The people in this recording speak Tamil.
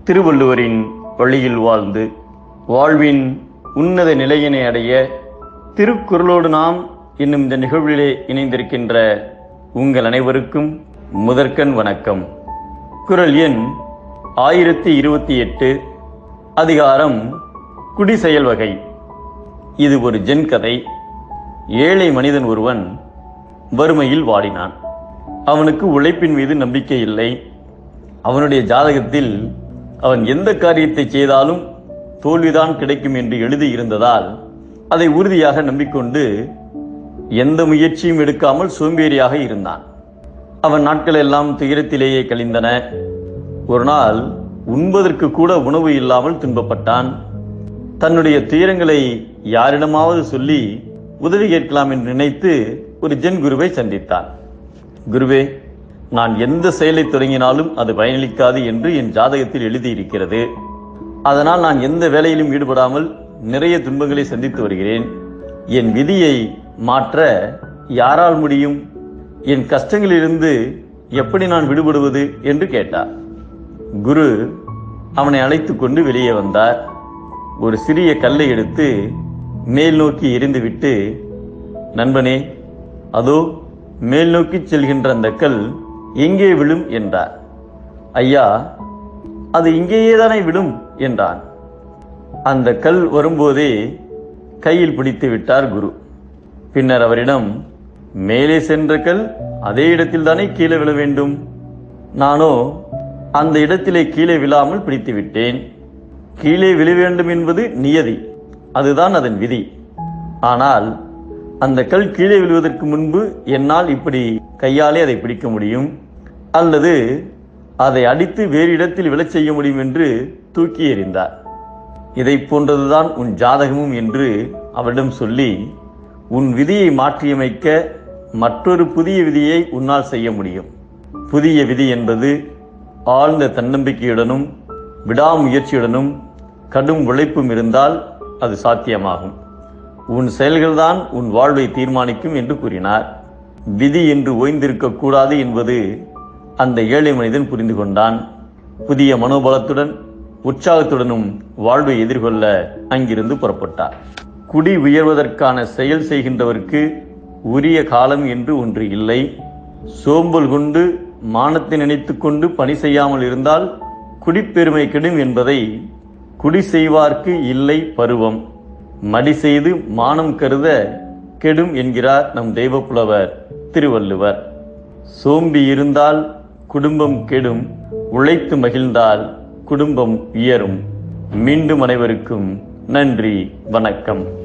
திருவள்ளுவரின் வழியில் வாழ்ந்து வாழ்வின் உன்னத நிலையினை அடைய திருக்குறளோடு நாம் இன்னும் இந்த நிகழ்விலே இணைந்திருக்கின்ற உங்கள் அனைவருக்கும் முதற்கண் வணக்கம் குரல் எண் ஆயிரத்தி இருபத்தி எட்டு அதிகாரம் குடி செயல் வகை இது ஒரு ஜென் கதை ஏழை மனிதன் ஒருவன் வறுமையில் வாடினான் அவனுக்கு உழைப்பின் மீது நம்பிக்கை இல்லை அவனுடைய ஜாதகத்தில் அவன் எந்த காரியத்தை செய்தாலும் தோல்விதான் கிடைக்கும் என்று எழுதி இருந்ததால் அதை உறுதியாக நம்பிக்கொண்டு எந்த முயற்சியும் எடுக்காமல் சோம்பேறியாக இருந்தான் அவன் நாட்கள் எல்லாம் துயரத்திலேயே கழிந்தன ஒரு நாள் உண்பதற்கு கூட உணவு இல்லாமல் துன்பப்பட்டான் தன்னுடைய துயரங்களை யாரிடமாவது சொல்லி உதவி கேட்கலாம் என்று நினைத்து ஒரு ஜென் குருவை சந்தித்தான் குருவே நான் எந்த செயலை தொடங்கினாலும் அது பயனளிக்காது என்று என் ஜாதகத்தில் எழுதியிருக்கிறது அதனால் நான் எந்த வேலையிலும் ஈடுபடாமல் நிறைய துன்பங்களை சந்தித்து வருகிறேன் என் விதியை மாற்ற யாரால் முடியும் என் கஷ்டங்களிலிருந்து எப்படி நான் விடுபடுவது என்று கேட்டார் குரு அவனை அழைத்துக் கொண்டு வெளியே வந்தார் ஒரு சிறிய கல்லை எடுத்து மேல் நோக்கி எறிந்துவிட்டு நண்பனே அதோ மேல் நோக்கி செல்கின்ற அந்த கல் எங்கே விழும் என்றார் ஐயா அது இங்கேயே தானே விடும் என்றான் அந்த கல் வரும்போதே கையில் பிடித்து விட்டார் குரு பின்னர் அவரிடம் மேலே சென்ற கல் அதே இடத்தில் தானே கீழே விழ வேண்டும் நானோ அந்த இடத்திலே கீழே விழாமல் பிடித்து விட்டேன் கீழே விழ வேண்டும் என்பது நியதி அதுதான் அதன் விதி ஆனால் அந்த கல் கீழே விழுவதற்கு முன்பு என்னால் இப்படி கையாலே அதை பிடிக்க முடியும் அல்லது அதை அடித்து வேறு இடத்தில் விழச் செய்ய முடியும் என்று தூக்கி எறிந்தார் இதை போன்றதுதான் உன் ஜாதகமும் என்று அவரிடம் சொல்லி உன் விதியை மாற்றியமைக்க மற்றொரு புதிய விதியை உன்னால் செய்ய முடியும் புதிய விதி என்பது ஆழ்ந்த தன்னம்பிக்கையுடனும் விடாமுயற்சியுடனும் கடும் உழைப்பும் இருந்தால் அது சாத்தியமாகும் உன் செயல்கள்தான் உன் வாழ்வை தீர்மானிக்கும் என்று கூறினார் விதி என்று ஓய்ந்திருக்க கூடாது என்பது அந்த ஏழை மனிதன் புரிந்து கொண்டான் புதிய மனோபலத்துடன் உற்சாகத்துடனும் வாழ்வை எதிர்கொள்ள அங்கிருந்து புறப்பட்டார் குடி உயர்வதற்கான செயல் செய்கின்றவருக்கு உரிய காலம் என்று ஒன்று இல்லை சோம்பல் கொண்டு மானத்தை நினைத்துக் கொண்டு பணி செய்யாமல் இருந்தால் குடிப்பெருமை கெடும் என்பதை குடி செய்வார்க்கு இல்லை பருவம் மடி செய்து மானம் கருத கெடும் என்கிறார் நம் தெய்வப்புலவர் திருவள்ளுவர் சோம்பி இருந்தால் குடும்பம் கெடும் உழைத்து மகிழ்ந்தால் குடும்பம் உயரும் மீண்டும் அனைவருக்கும் நன்றி வணக்கம்